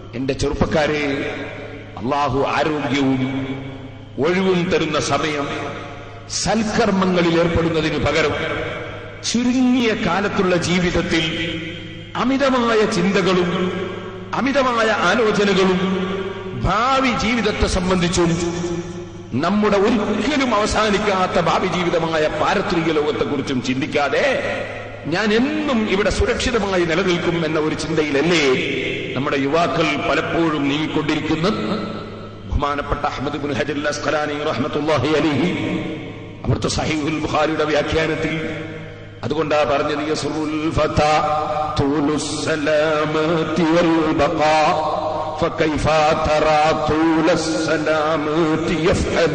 എന്റെ ചെറുപ്പക്കാരെ അള്ളാഹു ആരോഗ്യവും ഒഴിവും തരുന്ന സമയം സൽക്കർമ്മങ്ങളിൽ ഏർപ്പെടുന്നതിന് പകരം ചുരുങ്ങിയ കാലത്തുള്ള ജീവിതത്തിൽ അമിതമായ ചിന്തകളും അമിതമായ ആലോചനകളും ഭാവി ജീവിതത്തെ സംബന്ധിച്ചും നമ്മുടെ ഒരിക്കലും അവസാനിക്കാത്ത ഭാവി ജീവിതമായ പാരത്രിക ലോകത്തെക്കുറിച്ചും ചിന്തിക്കാതെ ഞാൻ എന്നും ഇവിടെ സുരക്ഷിതമായി നിലനിൽക്കും എന്ന ഒരു ചിന്തയിലല്ലേ നമ്മുടെ യുവാക്കൾ പലപ്പോഴും നീങ്ങിക്കൊണ്ടിരിക്കുന്നത് ബഹുമാനപ്പെട്ട അഹമ്മദ് ബിൻ ഹജർ അസ്ഖലാനി റഹ്മത്തുല്ലാഹി അലിഹി അവിടുത്തെ സഹീഹുൽ ബുഖാരിയുടെ വ്യാഖ്യാനത്തിൽ അതുകൊണ്ടാ പറഞ്ഞത് യസ്റുൽ ഫതാ തൂലുസ് സലാമതി വൽ ബഖാ فكيف ترى طول السلامات يفعل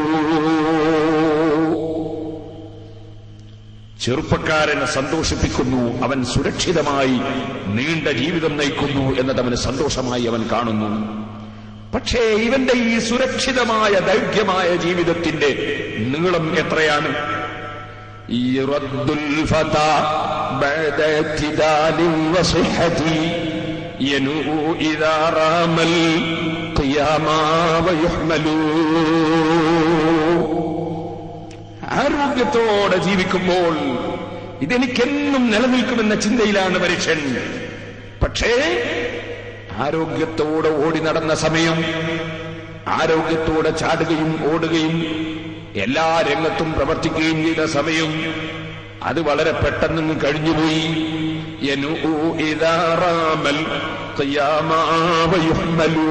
ചെറുപ്പക്കാരനെ സന്തോഷിപ്പിക്കുന്നു അവൻ സുരക്ഷിതമായി നീണ്ട ജീവിതം നയിക്കുന്നു എന്നത് അവന് സന്തോഷമായി അവൻ കാണുന്നു പക്ഷേ ഇവന്റെ ഈ സുരക്ഷിതമായ ദൈർഘ്യമായ ജീവിതത്തിന്റെ നീളം എത്രയാണ് ഈ റദ്ദുൽ ഫതാ ബഅദ ഇത്തിദാലിൻ വസിഹതി യനൂ ഇദാ റാമൽ ഖിയാമാ വയുഹ്മലൂ ആരോഗ്യത്തോടെ ജീവിക്കുമ്പോൾ ഇതെനിക്കെന്നും നിലനിൽക്കുമെന്ന ചിന്തയിലാണ് മനുഷ്യൻ പക്ഷേ ആരോഗ്യത്തോടെ ഓടി നടന്ന സമയം ആരോഗ്യത്തോടെ ചാടുകയും ഓടുകയും എല്ലാ രംഗത്തും പ്രവർത്തിക്കുകയും ചെയ്ത സമയം അത് വളരെ പെട്ടെന്ന് കഴിഞ്ഞുപോയി യനൂ ഇദാ റാമൽ ഖിയാമാ വയുഹ്മലൂ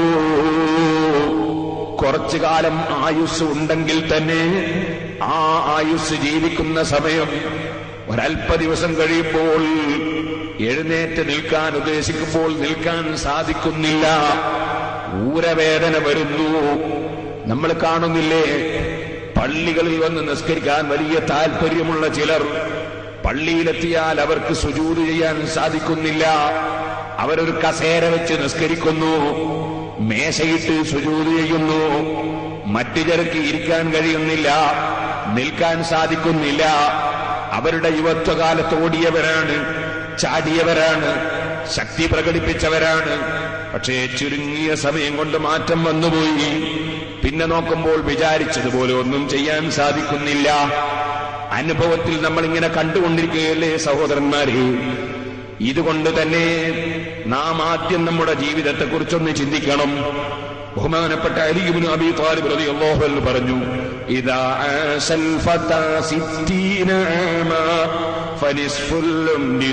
കുറച്ചു കാലം ആയുസ് ഉണ്ടെങ്കിൽ തന്നെ ആ ആയുസ് ജീവിക്കുന്ന സമയം ഒരല്പ ദിവസം കഴിയുമ്പോൾ എഴുന്നേറ്റ് നിൽക്കാൻ ഉദ്ദേശിക്കുമ്പോൾ നിൽക്കാൻ സാധിക്കുന്നില്ല ഊരവേദന വരുന്നു നമ്മൾ കാണുന്നില്ലേ പള്ളികളിൽ വന്ന് നിസ്കരിക്കാൻ വലിയ താല്പര്യമുള്ള ചിലർ പള്ളിയിലെത്തിയാൽ അവർക്ക് സുജൂത് ചെയ്യാൻ സാധിക്കുന്നില്ല അവരൊരു കസേര വെച്ച് നിസ്കരിക്കുന്നു മേശയിട്ട് സുജൂത് ചെയ്യുന്നു മറ്റു ചിലർക്ക് ഇരിക്കാൻ കഴിയുന്നില്ല നിൽക്കാൻ സാധിക്കുന്നില്ല അവരുടെ യുവത്വകാലത്ത് ഓടിയവരാണ് ചാടിയവരാണ് ശക്തി പ്രകടിപ്പിച്ചവരാണ് പക്ഷേ ചുരുങ്ങിയ സമയം കൊണ്ട് മാറ്റം വന്നുപോയി പിന്നെ നോക്കുമ്പോൾ വിചാരിച്ചതുപോലെ ഒന്നും ചെയ്യാൻ സാധിക്കുന്നില്ല അനുഭവത്തിൽ നമ്മൾ ഇങ്ങനെ കണ്ടുകൊണ്ടിരിക്കുകയല്ലേ സഹോദരന്മാരെ ഇതുകൊണ്ട് തന്നെ നാം ആദ്യം നമ്മുടെ ജീവിതത്തെക്കുറിച്ചൊന്ന് ചിന്തിക്കണം ബഹുമാനപ്പെട്ട അലിബിന് അബി താലിബ് റളിയല്ലാഹു അൻഹു പറഞ്ഞു ഇദാ ആസൽ ഫതാ സിത്തീന ആമാ ഫനിസ്ഫുൽ ഉംരി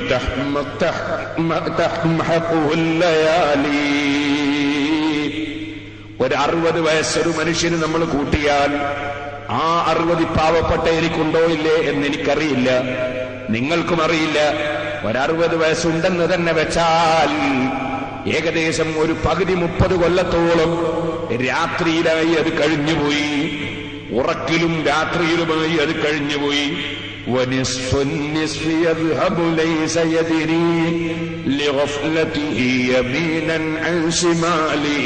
തഹ്മഖുൽ ലയാലി ഒരു അറുപത് വയസ്സൊരു മനുഷ്യന് നമ്മൾ കൂട്ടിയാൽ ആ അറുപത് പാവപ്പെട്ട എനിക്കുണ്ടോ ഇല്ലേ എന്ന് എനിക്കറിയില്ല നിങ്ങൾക്കും അറിയില്ല ഒരറുപത് വയസ്സുണ്ടെന്ന് തന്നെ വെച്ചാൽ ഏകദേശം ഒരു പകുതി മുപ്പത് കൊല്ലത്തോളം രാത്രിയിലായി അത് കഴിഞ്ഞുപോയി ഉറക്കിലും രാത്രിയിലുമായി അത് കഴിഞ്ഞുപോയി ونصف النصف يذهب ليس يدري لغفلته يمينا عن شماله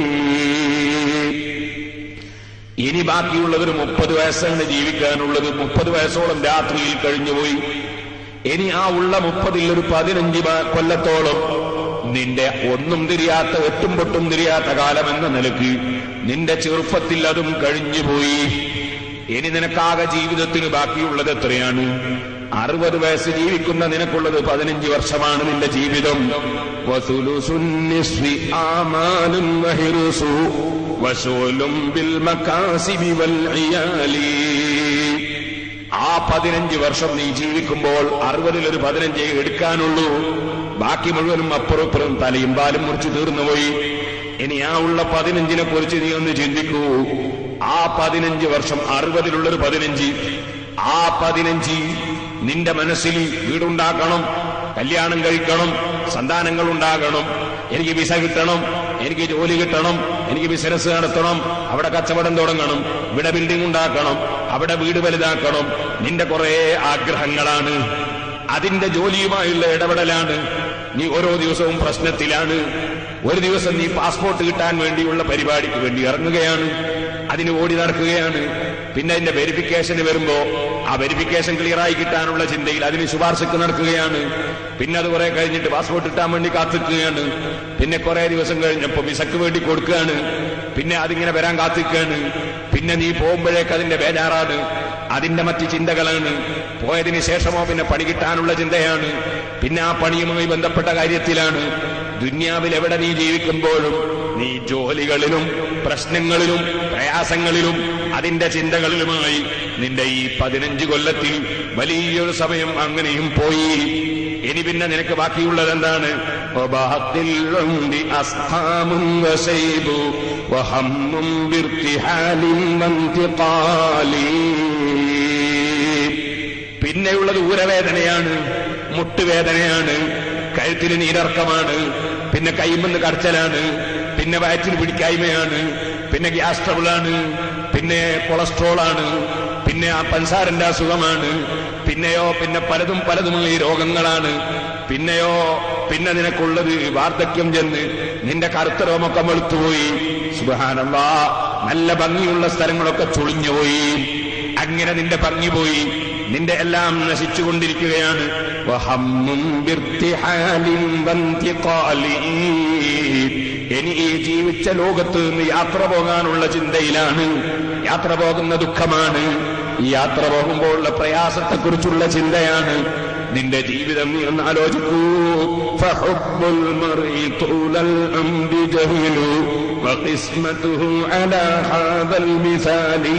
ഇനി ബാക്കിയുള്ളത് ഒരു മുപ്പത് വയസ്സാണ് ജീവിക്കാനുള്ളത് മുപ്പത് വയസ്സോളം രാത്രിയിൽ കഴിഞ്ഞുപോയി ഇനി ആ ഉള്ള മുപ്പതിൽ ഒരു പതിനഞ്ച് ബ- കൊല്ലത്തോളം നിന്റെ ഒന്നും തിരിയാത്ത എട്ടും പൊട്ടും തിരിയാത്ത കാലം എന്ന നിലക്ക് നിന്റെ ചെറുപ്പത്തിൽ അതും കഴിഞ്ഞുപോയി ഇനി നിനക്കാകെ ജീവിതത്തിന് ബാക്കിയുള്ളത് എത്രയാണ് അറുപത് വയസ്സ് ജീവിക്കുന്ന നിനക്കുള്ളത് പതിനഞ്ച് വർഷമാണ് നിന്റെ ജീവിതം വസുലുസുൻ നിസ്ഫി ആമാലുൻ വഹിറുസു വശൂലും ബിൽ മകാസിബി വൽ ഇയാലി ആ പതിനഞ്ച് വർഷം നീ ജീവിക്കുമ്പോൾ അറുപതിൽ ഒരു പതിനഞ്ചേ എടുക്കാനുള്ളൂ ബാക്കി മുഴുവനും അപ്പുറം ഇപ്പുറം തലയും പാലും മുറിച്ച് തീർന്നുപോയി ഇനി ആ ഉള്ള പതിനഞ്ചിനെ കുറിച്ച് നീ ഒന്ന് ചിന്തിക്കൂ ആ പതിനഞ്ച് വർഷം അറുപതിലുള്ളൊരു പതിനഞ്ച് ആ പതിനഞ്ച് നിന്റെ മനസ്സിൽ വീടുണ്ടാക്കണം കല്യാണം കഴിക്കണം സന്താനങ്ങൾ ഉണ്ടാകണം എനിക്ക് വിസ കിട്ടണം എനിക്ക് ജോലി കിട്ടണം എനിക്ക് ബിസിനസ് നടത്തണം അവിടെ കച്ചവടം തുടങ്ങണം ഇവിടെ ബിൽഡിംഗ് ഉണ്ടാക്കണം അവിടെ വീട് വലുതാക്കണം നിന്റെ കുറെ ആഗ്രഹങ്ങളാണ് അതിന്റെ ജോലിയുമായുള്ള ഇടപെടലാണ് നീ ഓരോ ദിവസവും പ്രശ്നത്തിലാണ് ഒരു ദിവസം നീ പാസ്പോർട്ട് കിട്ടാൻ വേണ്ടിയുള്ള പരിപാടിക്ക് വേണ്ടി ഇറങ്ങുകയാണ് അതിന് ഓടി നടക്കുകയാണ് പിന്നെ അതിന്റെ വെരിഫിക്കേഷന് വരുമ്പോ ആ വെരിഫിക്കേഷൻ ക്ലിയർ ആയി കിട്ടാനുള്ള ചിന്തയിൽ അതിന് ശുപാർശക്ക് നടക്കുകയാണ് പിന്നെ അത് കുറെ കഴിഞ്ഞിട്ട് പാസ്പോർട്ട് കിട്ടാൻ വേണ്ടി കാത്തിക്കുകയാണ് പിന്നെ കുറെ ദിവസം കഴിഞ്ഞപ്പോ വിസക്ക് വേണ്ടി കൊടുക്കുകയാണ് പിന്നെ അതിങ്ങനെ വരാൻ കാത്തിക്കുകയാണ് പിന്നെ നീ പോകുമ്പോഴേക്ക് അതിന്റെ ബേജാറാണ് അതിന്റെ മറ്റ് ചിന്തകളാണ് പോയതിന് ശേഷമോ പിന്നെ പണി കിട്ടാനുള്ള ചിന്തയാണ് പിന്നെ ആ പണിയുമായി ബന്ധപ്പെട്ട കാര്യത്തിലാണ് ദുന്യാവിൽ എവിടെ നീ ജീവിക്കുമ്പോഴും നീ ജോലികളിലും പ്രശ്നങ്ങളിലും പ്രയാസങ്ങളിലും അതിന്റെ ചിന്തകളിലുമായി നിന്റെ ഈ പതിനഞ്ച് കൊല്ലത്തിൽ വലിയൊരു സമയം അങ്ങനെയും പോയി ഇനി പിന്നെ നിനക്ക് ബാക്കിയുള്ളത് എന്താണ് وباقي العمر أسقام وشيب وهم بارتحال وانتقال പിന്നെയുള്ളത് ഊരവേദനയാണ് മുട്ടുവേദനയാണ് കഴുത്തിന് നീരിറക്കമാണ് പിന്നെ കൈമെന്ന് കടച്ചലാണ് പിന്നെ വയറ്റിൽ പിടിക്കായ്മയാണ് പിന്നെ ഗ്യാസ് ട്രബിളാണ് പിന്നെ കൊളസ്ട്രോൾ ആണ് പിന്നെ ആ പൻസാരന്റെ അസുഖമാണ് പിന്നെയോ പിന്നെ പലതും പലതുമായി രോഗങ്ങളാണ് പിന്നെയോ പിന്നെ നിനക്കുള്ളത് വാർദ്ധക്യം ചെന്ന് നിന്റെ കറുത്ത രോമൊക്കെ വെളുത്തുപോയി സുബാനല്ലാ നല്ല ഭംഗിയുള്ള സ്ഥലങ്ങളൊക്കെ ചുളിഞ്ഞുപോയി അങ്ങനെ നിന്റെ ഭംഗി പോയി നിന്റെ എല്ലാം നശിച്ചുകൊണ്ടിരിക്കുകയാണ് വഹമ്മും ബിർത്തിഹാലിൻ വന്തിഖാലി. ഇനി ഈ ജീവിച്ച ലോകത്ത് നിന്ന് യാത്ര പോകാനുള്ള ചിന്തയിലാണ് യാത്ര പോകുന്ന ദുഃഖമാണ് ഈ യാത്ര പോകുമ്പോഴുള്ള പ്രയാസത്തെക്കുറിച്ചുള്ള ചിന്തയാണ് നിന്റെ ജീവിതം നീ ഒന്ന് ആലോചിക്കൂ ഫഹുബ്ബുൽ മർഇ തൂലൽ അംബി ജഹ്ലു വഖിസ്മതുഹു അലാ ഹാദൽ മിസാലി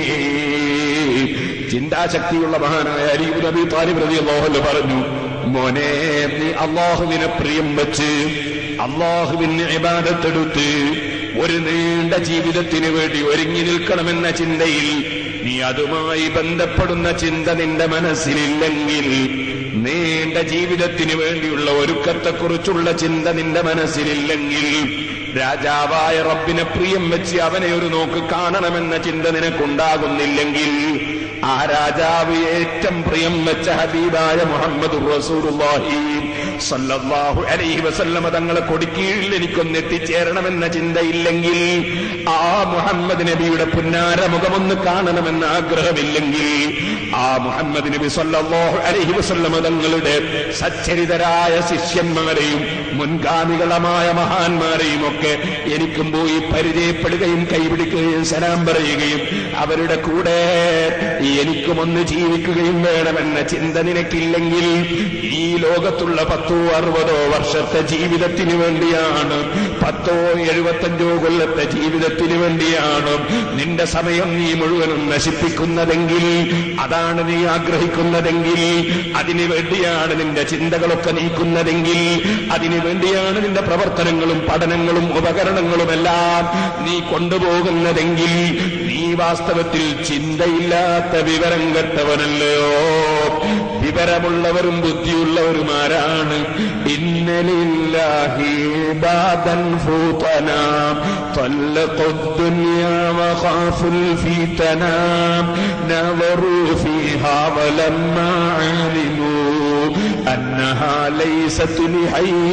ചിന്താശക്തിയുള്ള മഹാനായ അലീബ് നബി താലിബ് റതി അള്ളാഹു പറഞ്ഞു മോനെ നീ അള്ളാഹുവിനെ പ്രിയം വെച്ച് അള്ളാഹുവിന് ഇബാദത്തെടുത്ത് ഒരു നീണ്ട ജീവിതത്തിന് വേണ്ടി ഒരുങ്ങി നിൽക്കണമെന്ന ചിന്തയിൽ നീ അതുമായി ബന്ധപ്പെടുന്ന ചിന്ത നിന്റെ മനസ്സിലില്ലെങ്കിൽ നീണ്ട ജീവിതത്തിന് വേണ്ടിയുള്ള ഒരുക്കത്തെക്കുറിച്ചുള്ള ചിന്ത നിന്റെ മനസ്സിലില്ലെങ്കിൽ രാജാവായ റബ്ബിനെ പ്രിയം വെച്ച് അവനെ ഒരു നോക്ക് കാണണമെന്ന ചിന്ത നിനക്കുണ്ടാകുന്നില്ലെങ്കിൽ ആ രാജാവ് ഏറ്റവും പ്രിയം വെച്ച ഹബീബായ മുഹമ്മദ് റസൂലുള്ളാഹി സല്ലല്ലാഹു അലൈഹി വസല്ലമ തങ്ങളെ കൊടിക്കീഴിൽ എനിക്കൊന്ന് എത്തിച്ചേരണമെന്ന ചിന്തയില്ലെങ്കിൽ ആ മുഹമ്മദ് നബിയുടെ പുന്നാര മുഖമൊന്ന് കാണണമെന്ന ആഗ്രഹമില്ലെങ്കിൽ ആ മുഹമ്മദ് നബി സല്ലല്ലാഹു അലൈഹി വസല്ലമ തങ്ങളുടെ സച്ചരിതരായ ശിഷ്യന്മാരെയും മുൻഗാമികളമായ മഹാന്മാരെയും ഒക്കെ എനിക്കും പോയി പരിചയപ്പെടുകയും കൈപിടിക്കുകയും സലാം പറയുകയും അവരുടെ കൂടെ എനിക്കും ഒന്ന് ജീവിക്കുകയും വേണമെന്ന ചിന്ത നിനക്കില്ലെങ്കിൽ ഈ ലോകത്തുള്ള പത്തോ അറുപതോ വർഷത്തെ ജീവിതത്തിന് വേണ്ടിയാണ് പത്തോ എഴുപത്തഞ്ചോ കൊല്ലത്തെ ജീവിതത്തിന് വേണ്ടിയാണ് നിന്റെ സമയം നീ മുഴുവനും നശിപ്പിക്കുന്നതെങ്കിൽ അതാണ് നീ ആഗ്രഹിക്കുന്നതെങ്കിൽ അതിനു വേണ്ടിയാണ് നിന്റെ ചിന്തകളൊക്കെ നീക്കുന്നതെങ്കിൽ അതിനു വേണ്ടിയാണ് നിന്റെ പ്രവർത്തനങ്ങളും പഠനങ്ങളും ഉപകരണങ്ങളുമെല്ലാം നീ കൊണ്ടുപോകുന്നതെങ്കിൽ നീ വാസ്തവത്തിൽ ചിന്തയില്ലാത്ത വിവരം കെട്ടവനല്ലയോ വിവരമുള്ളവരും ബുദ്ധിയുള്ളവരുമാരാണ് ഇന്നലില്ലാഹി ബാദൻ ഫൂതന طلقوا الدنيا وخافوا الفتنا نظروا فيها ولما علموا أنها ليست لحي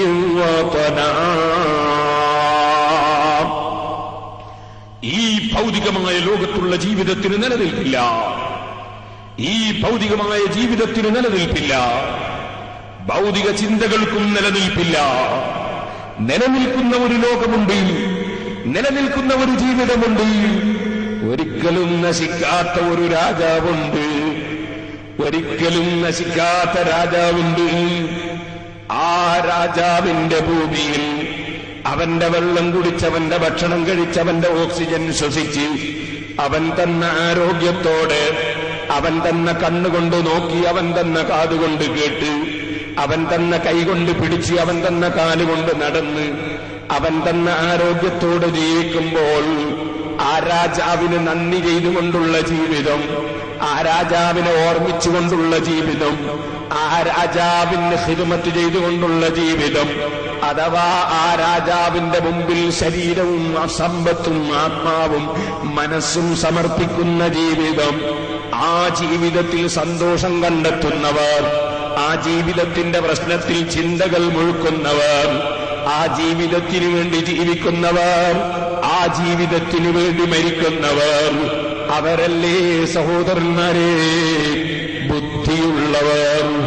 وطنا ഈ ഭൗതികമായ ലോകത്തുള്ള ജീവിതത്തിന് നിലനിൽപ്പില്ല ഈ ഭൗതികമായ ജീവിതത്തിന് നിലനിൽപ്പില്ല ഭൗതിക ചിന്തകൾക്കും നിലനിൽപ്പില്ല നിലനിൽക്കുന്ന ഒരു ലോകമുണ്ട് നിലനിൽക്കുന്ന ഒരു ജീവിതമുണ്ട് ഒരിക്കലും നശിക്കാത്ത ഒരു രാജാവുണ്ട് ഒരിക്കലും നശിക്കാത്ത രാജാവുണ്ട് ആ രാജാവിന്റെ ഭൂമിയിൽ അവന്റെ വെള്ളം കുടിച്ചവന്റെ ഭക്ഷണം കഴിച്ചവന്റെ ഓക്സിജൻ ശ്വസിച്ച് അവൻ തന്ന ആരോഗ്യത്തോടെ അവൻ തന്ന കണ്ണുകൊണ്ട് നോക്കി അവൻ തന്ന കാതുകൊണ്ട് കേട്ട് അവൻ തന്ന കൈകൊണ്ട് പിടിച്ച് അവൻ തന്ന കാലുകൊണ്ട് നടന്ന് അവൻ തന്ന ആരോഗ്യത്തോടെ ജീവിക്കുമ്പോൾ ആ രാജാവിന് നന്ദി ചെയ്തുകൊണ്ടുള്ള ജീവിതം ആ രാജാവിനെ ഓർമ്മിച്ചുകൊണ്ടുള്ള ജീവിതം ആ രാജാവിന് ഹിദ്മത്ത് ചെയ്തുകൊണ്ടുള്ള ജീവിതം അഥവാ ആ രാജാവിന്റെ മുമ്പിൽ ശരീരവും സമ്പത്തും ആത്മാവും മനസ്സും സമർപ്പിക്കുന്ന ജീവിതം ആ ജീവിതത്തിൽ സന്തോഷം കണ്ടെത്തുന്നവർ ആ ജീവിതത്തിന്റെ പ്രശ്നത്തിൽ ചിന്തകൾ മുഴുക്കുന്നവർ ആ ജീവിതത്തിനു വേണ്ടി ജീവിക്കുന്നവർ ആ ജീവിതത്തിനു വേണ്ടി മരിക്കുന്നവർ അവരല്ലേ സഹോദരന്മാരെ ബുദ്ധിയുള്ളവർ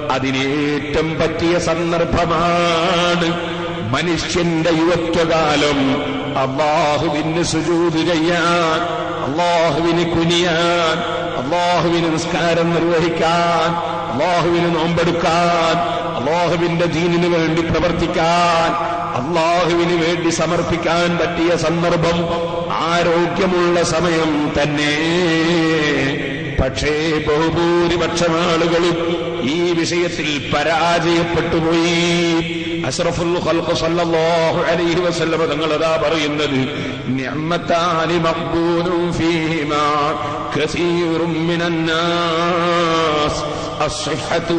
അതിനേറ്റം പറ്റിയ സന്ദർഭമാണ് മനുഷ്യന്റെ യുവത്വകാലം അള്ളാഹുവിന് സുജൂത് ചെയ്യാൻ അള്ളാഹുവിന് കുനിയാൻ അള്ളാഹുവിന് നിസ്കാരം നിർവഹിക്കാൻ അള്ളാഹുവിന് നോമ്പെടുക്കാൻ അള്ളാഹുവിന്റെ ദീനിന് വേണ്ടി പ്രവർത്തിക്കാൻ അള്ളാഹുവിന് വേണ്ടി സമർപ്പിക്കാൻ പറ്റിയ സന്ദർഭം ആരോഗ്യമുള്ള സമയം തന്നെ പക്ഷേ ബഹുഭൂരിപക്ഷം ആളുകളും ഈ വിഷയത്തിൽ പരാജയപ്പെട്ടുപോയി അഷ്റഫുൽ ഖൽഖ് സല്ലല്ലാഹു അലൈഹി വസല്ലം തങ്ങൾ അതാ പറയുന്നത് നിഅമത്താനി മഖ്ബൂനും ഫീഹിമാ കസീറും മിനൻ നാസ് الصحة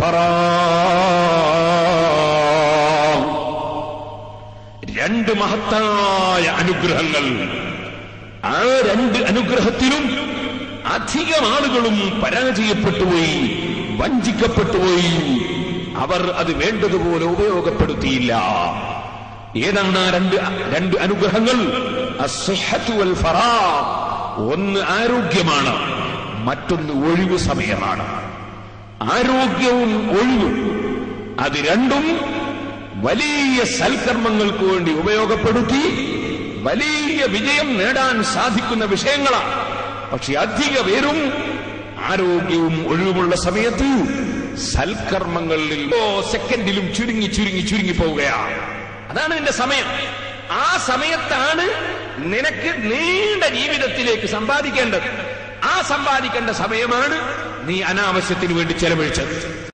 والفراغ രണ്ട് മഹത്തായ അനുഗ്രഹങ്ങൾ ആ രണ്ട് അനുഗ്രഹത്തിലും അധികം ആളുകളും പരാജയപ്പെട്ടുപോയി വഞ്ചിക്കപ്പെട്ടുപോയി അവർ അത് വേണ്ടതുപോലെ ഉപയോഗപ്പെടുത്തിയില്ല ഏതാണ് ആ രണ്ട് രണ്ട് അനുഗ്രഹങ്ങൾ അസ്സഹത്തു വൽ ഫറാ ഒന്ന് ആരോഗ്യമാണ് മറ്റൊന്ന് ഒഴിവ് സമയമാണ് ആരോഗ്യവും ഒഴിവും അത് രണ്ടും വലിയ സൽക്കർമ്മങ്ങൾക്ക് വേണ്ടി ഉപയോഗപ്പെടുത്തി വലിയ വിജയം നേടാൻ സാധിക്കുന്ന വിഷയങ്ങളാണ് പക്ഷെ അധിക പേരും ആരോഗ്യവും ഒഴിവുമുള്ള സമയത്ത് സൽക്കർമ്മങ്ങളിൽ ഓ സെക്കൻഡിലും ചുരുങ്ങി ചുരുങ്ങി ചുരുങ്ങി പോവുകയാണ് അതാണ് എന്റെ സമയം ആ സമയത്താണ് നിനക്ക് നീണ്ട ജീവിതത്തിലേക്ക് സമ്പാദിക്കേണ്ടത് ആ സമ്പാദിക്കേണ്ട സമയമാണ് നീ അനാവശ്യത്തിന് വേണ്ടി ചെലവഴിച്ചത്